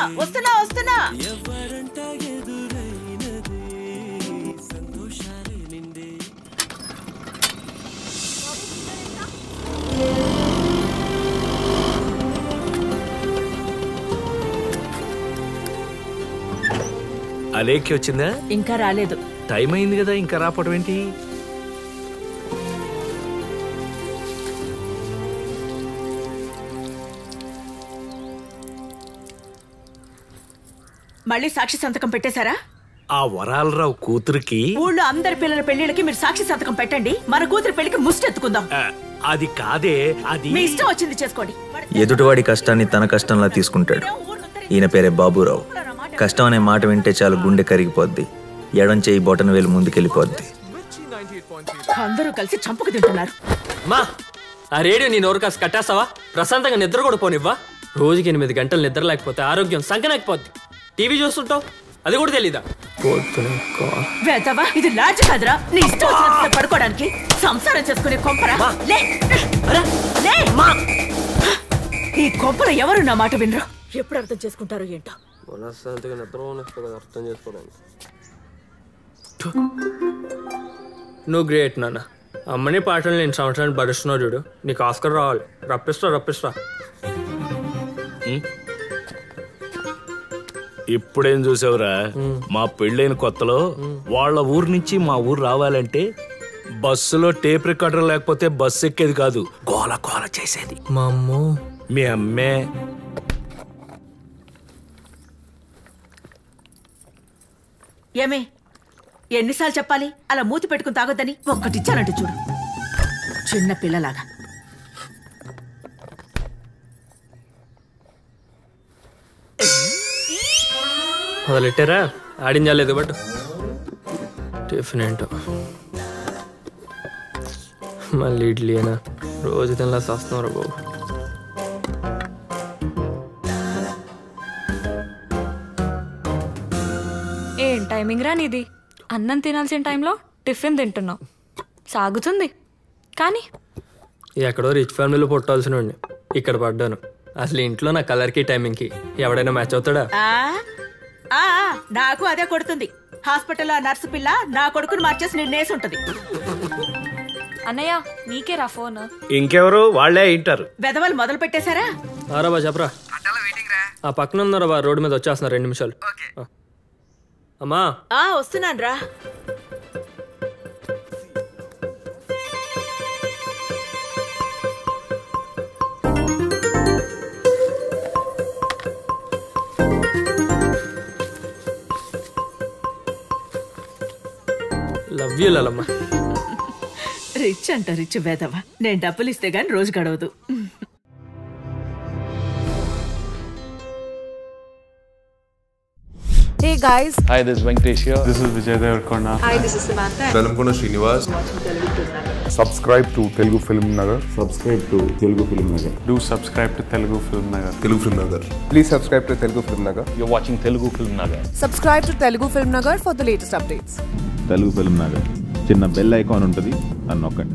వస్తున్నా వస్తున్నా అలేఖ్య వచ్చిందా ఇంకా రాలేదు టైం అయింది కదా ఇంకా రాపడం ఏంటి మళ్ళీ సాక్షి సంతకం పెట్టేశారా ఆ వరాలరావు కూతురికి ఊళ్ళో అందరి పిల్లల పెళ్లిళ్ళకి మీరు సాక్షి సంతకం పెట్టండి మన కూతురి పెళ్లికి ముష్టెత్తుకుందాం ఆ, అది కాదే అది మీ ఇష్టం వచ్చింది చేసుకోండి ఎదుటివాడి కష్టాన్ని తన కష్టంలా తీసుకుంటాడు ఈయన పేరే బాబురావు కష్టం అనే మాట వింటే చాలు గుండె కరిగిపోద్ది ఎడం చేయి బొటన వేలు ముందుకెళ్ళిపోద్ది అందరూ కలిసి చంపుకు తింటున్నారు మా ఆ రేడియో నీ నోరు కాస్త కట్టేస్తావా ప్రశాంతంగా నిద్ర కూడా పోనివ్వా రోజుకి ఎనిమిది గంటలు నిద్ర లేకపోతే ఆరోగ్యం సంకనాకపోద్ది టీవీ చూస్తుంటావు అది కూడా తెలీదా వేదవా ఇది లాడ్జ్ కాదురా నీ ఇష్టం వచ్చినంత పడుకోవడానికి సంసారం చేసుకునే కొంపరా లే లే ఈ కొంపలో ఎవరు నా మాట వినరు ఎప్పుడు అర్థం చేసుకుంటారో ఏంటో మనశ్శాంతిగా నిద్ర పోనిస్తా కదా అర్థం చేసుకోవడానికి నువ్వు గ్రేట్ నాన్న అమ్మని పాటలు నేను సంవత్సరానికి భరిస్తున్నావు చూడు నీకు ఆస్కర్ రావాలి రప్పిస్తా రప్పిస్తా ఇప్పుడేం చూసావురా మా పెళ్ళైన కొత్తలో వాళ్ళ ఊరు నుంచి మా ఊరు రావాలంటే బస్సులో టేప్ రికార్డర్ లేకపోతే బస్సు ఎక్కేది కాదు గోల గోల చేసేది మా అమ్మో మీ అమ్మే ఏమే ఎన్నిసార్లు చెప్పాలి అలా మూతి పెట్టుకుని తాగొద్దని ఒక్కటిచ్చానంటే చూడు చిన్న పిల్లలాగా మొదలెట్టారా ఆడించాలేదు బట్ టిఫిన్ ఏంటో మళ్ళీ ఇడ్లీనా రోజు తినలా వస్తున్నారు బాబు ఏం టైమింగ్ రా నీది అన్నం తినాల్సిన టైంలో టిఫిన్ తింటున్నావు సాగుతుంది కానీ ఎక్కడో రిచ్ ఫ్యామిలీలో పుట్టాల్సిన వాడిని ఇక్కడ పడ్డాను అసలు ఇంట్లో నా కలర్కి టైమింగ్కి ఎవడైనా మ్యాచ్ అవుతాడా ఆ ఆ, ఆ, నాకు అదే కొడుతుంది హాస్పిటల్లో ఆ నర్సు పిల్ల నా కొడుకుని మార్చేసి నిన్నేసి ఉంటది అన్నయ్య నీకే రా ఫోన్ ఇంకెవరు వాళ్ళే అయింటారు వెదవలు మొదలు పెట్టేశారా ఆరా బా చెప్పరా ఆ పక్కన ఉన్నారా బా రోడ్డు మీద వచ్చేస్తున్నారు రెండు నిమిషాలు ఆ. అమ్మా ఆ వస్తున్నాను రా లవ్ యూ లలమ్మ రిచ్ అంట రిచ్ వేదవ నేను డబ్బులు ఇస్తే గాని రోజు గడవదు Hey guys, Hi, this is Venkatesh here. This is Vijay Devarkonda. Velankonda Srinivas subscribe to Telugu Film Nagar. Subscribe to Telugu Film Nagar Do subscribe to Telugu Film Nagar. Telugu Film Nagar Please subscribe to Telugu Film Nagar. You're watching Telugu Film Nagar. subscribe to Telugu Film Nagar for the latest updates. Telugu Film Nagar చిన్న bell icon ఉంటుంది అని నొక్కండి